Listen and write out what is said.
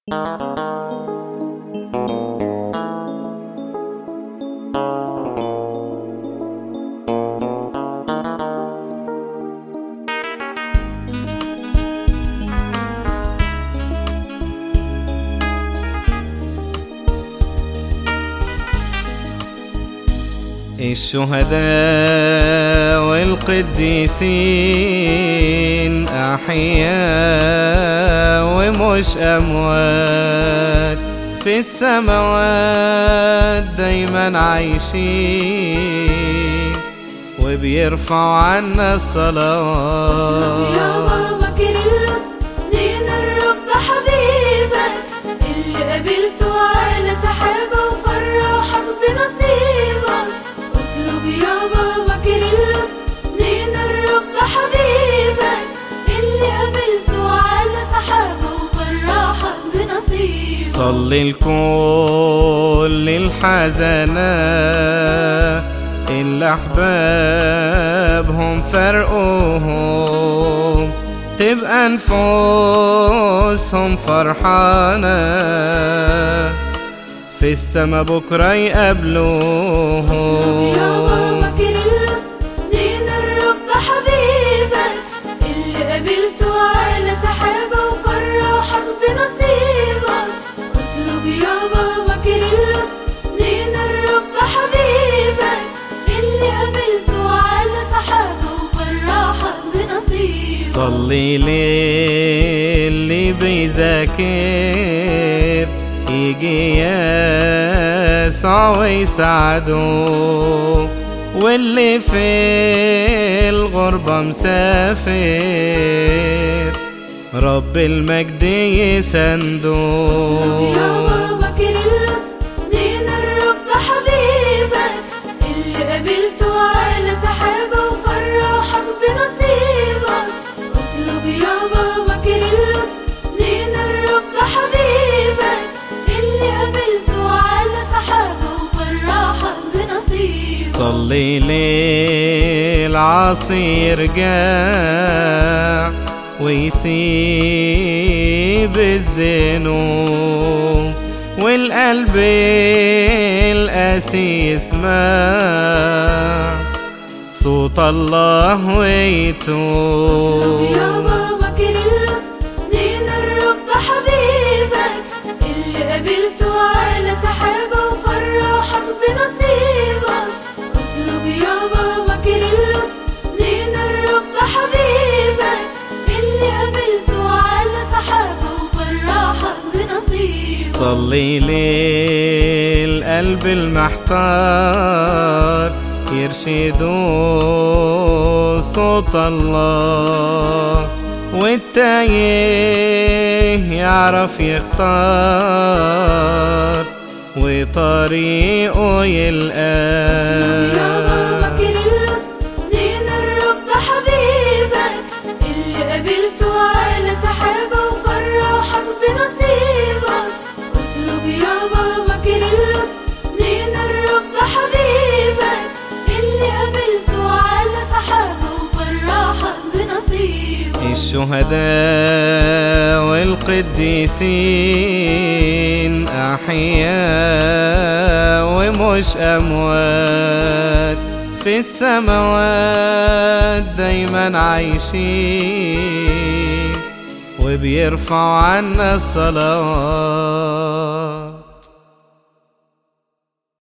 الشهداء والقديسين أحياء ومش أموات في السماوات دايما عايشين وبيرفعوا عنا الصلوات يا بابا كيرلس دين الرب حبيبك اللي قابلته على سحابة وفرحك بنصيبك اطلب يا بابا كيرلس دين الرب حبيبك اللي قابلته على سحابة وفرحك بنصيبك صلي الكل الحزناء اللي أحبابهم فرقوهم تبقى نفوسهم فرحانة في السما بكرة يا يقابلوهم بابا كيرلس دين الرب حبيبك اللي قابلته على سحابة وفرحك بنصيبك اطلب يا بابا كيرلس دين الرب حبيبك اللي قابلته على سحابة وفرحك بنصيبك صلي للي بيذاكر يجي يسوع ويساعده واللي في الغربة مسافر رب المجد يسنده يا بابا كيرلس دين الرب حبيبك اللي قابلته على سحابة وفرحك بنصيبك اطلب يا بابا كيرلس دين الرب حبيبك اللي قابلته على سحابة وفرحك بنصيبك صلي للعاصي يرجع ويسيب الذنوب والقلب القاسي يسمع صوت الله ويتوب يا بابا كيرلس دين الرب حبيبك اللي قابلته على سحابة وفرحك بنصيبك اطلب يا بابا كيرلس دين الرب حبيبك اللي قابلته على سحابة وفرحك بنصيبك صلي للقلب المحتار يرشدوا صوت الله والتايه يعرف يختار وطريقه يا يلقاه بابا كيرلس دين الرب حبيبك اللي قابلته على سحابة وفرحك بنصيبك اطلب يا بابا كيرلس دين الرب حبيبك اللي قابلته على سحابة وفرحك بنصيبك الشهداء والقديسين أحياء ومش أموات في السماوات دايما عايشين وبيرفعوا عنا الصلوات